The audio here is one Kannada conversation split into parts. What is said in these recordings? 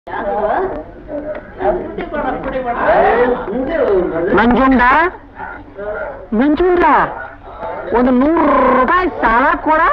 ನಂಜುಂಡ ನಂಜುಂಡ ಒಂದು ನೂರು ರೂಪಾಯಿ ಸಾಲ ಕೊಡ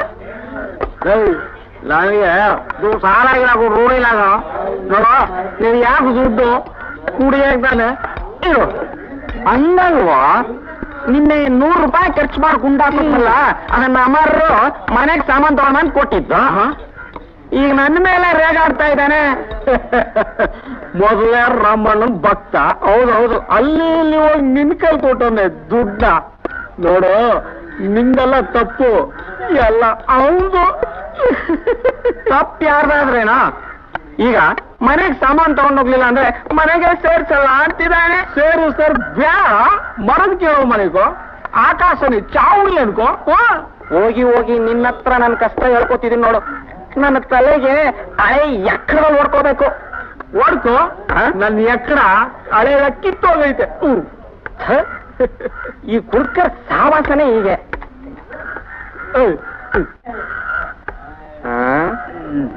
ನನಗೆ ಇದು ಸಾಲ ಇಲ್ಲ ರೂಢಿಲ್ಲ ನೋಡು ನೀವು ಯಾಕೆ ದುಡ್ಡು ಕೂಡಿ ತಾನೆ ಇರು ಹಂಗಲ್ವಾ ನಿನ್ನೆ ನೂರು ರೂಪಾಯಿ ಖರ್ಚು ಮಾಡಿ ಕುಂಡಾಕಲ್ಲ ಅದನ್ನ ಅಮರರು ಮನೆಗೆ ಸಾಮಾನು ತಗೊಂಡ್ ಕೊಟ್ಟಿದ್ದು ಈಗ ನನ್ನ ಮೇಲೆ ರೇಗಾಡ್ತಾ ಇದ್ದಾನೆ ಮೊದಲೇ ರಾಮಣ್ಣನ್ ಭಕ್ತ ಹೌದೌದು ಅಲ್ಲಿ ಇಲ್ಲಿ ಹೋಗಿ ನಿನ್ ಕೈ ಕೊಟ್ಟವನೆ ದುಡ್ಡ ನೋಡು ನಿಂದೆಲ್ಲ ತಪ್ಪು ಎಲ್ಲ ಹೌದು ತಪ್ಪು ಯಾರ್ದಾದ್ರೇನಾ ಈಗ ಮನೆಗೆ ಸಾಮಾನು ತಗೊಂಡೋಗ್ಲಿಲ್ಲ ಅಂದ್ರೆ ಮನೆಗೆ ಸೇರ್ಸಲ್ಲ ಅಂತಿದ್ದಾನೆ ಸೇರು ಸರ್ ಬ್ಯಾ ಮರದ ಕೇಳೋ ಮನೆಗೋ ಆಕಾಶನಿ ಚಾವಣಿ ಅನ್ಕೋ ಹೋಗಿ ಹೋಗಿ ನಿನ್ನ ಹತ್ರ ನನ್ನ ಕಷ್ಟ ಹೇಳ್ಕೊತಿದೀನಿ ನೋಡು ನನ್ನ ತಲೆಗೆ ಹಳೆ ಎಕ್ಕಡದಲ್ಲಿ ಓಡ್ಕೋಬೇಕು ಓಡ್ಕೋ ನನ್ನ ಎಕ್ಕಡ ಹಳೆ ಕಿತ್ತೋಗೈತೆ ಹ್ಮ್. ಛೆ, ಈ ಕುಡ್ಕರ್ ಸಾವಾಸನೆ ಹೀಗೆ ಏಯ್, ಹ್ಮ್. ಆ? ಹ್ಮ್,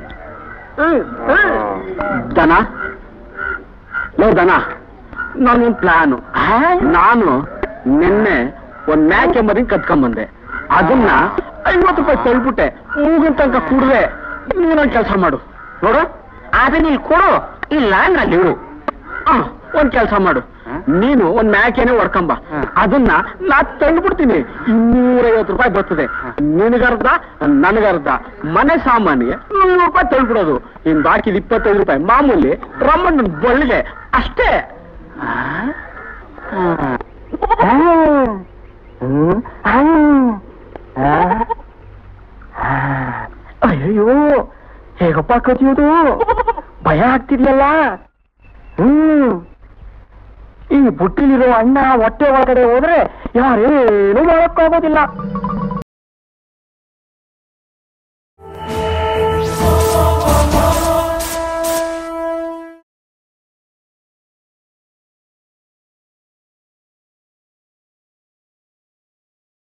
ಹ್ಮ್. ದನ ಲೋ ದನ ನಾನೊಂದು ಪ್ಲಾನು ನಾನು ನಿನ್ನೆ ಒಂದ್ ಮ್ಯಾಕೆ ಮರಿ ಕತ್ಕೊಂಬಂದೆ ಅದನ್ನ ಐವತ್ತು ರೂಪಾಯಿ ತಳ್ಬಿಟ್ಟೆ ಮೂಗಿನ ತನಕ ಕುಡ್ದೆ ನೀನೊಂದು ಕೆಲಸ ಮಾಡು ನೋಡು ಅದನ್ನ ಇಲ್ಲಿ ಕೊಡು ಇಲ್ಲ ಅಂದ್ರೆ ಅಲ್ಲಿ ಇಡು ಆ, ಒಂದ್ ಕೆಲಸ ಮಾಡು ನೀನು ಒಂದ್ ಮ್ಯಾಕೆನೆ ಹೊಡ್ಕೊಂಬ ಅದನ್ನ ನಾ ತಂದ್ಬಿಡ್ತೀನಿ ಇನ್ನೂರೈವತ್ತು ರೂಪಾಯಿ ಬರ್ತದೆ ನಿನಗರ್ಧ ನನಗರ್ಧ ಮನೆ ಸಾಮಾನಿಗೆ ನೂರು ರೂಪಾಯಿ ತಳ್ಬಿಡೋದು ಇನ್ ಬಾಕಿದ ಇಪ್ಪತ್ತೈದು ರೂಪಾಯಿ ಮಾಮೂಲಿ ರಮ್ಮಣ್ಣನ ಬಳ್ಳಿಗೆ ಅಷ್ಟೇ ಅಯ್ಯೋ ಹೇಗಪ್ಪ ಕದಿಯೋದು ಭಯ ಆಗ್ತಿದ್ಯಲ್ಲ ಹ್ಮ್ ಈ ಬುಟ್ಟಿಲಿರೋ ಅಣ್ಣ ಹೊಟ್ಟೆ ಒಳಗಡೆ ಹೋದ್ರೆ ಯಾರೇನು ಮಾಡೋಕ್ಕಾಗೋದಿಲ್ಲ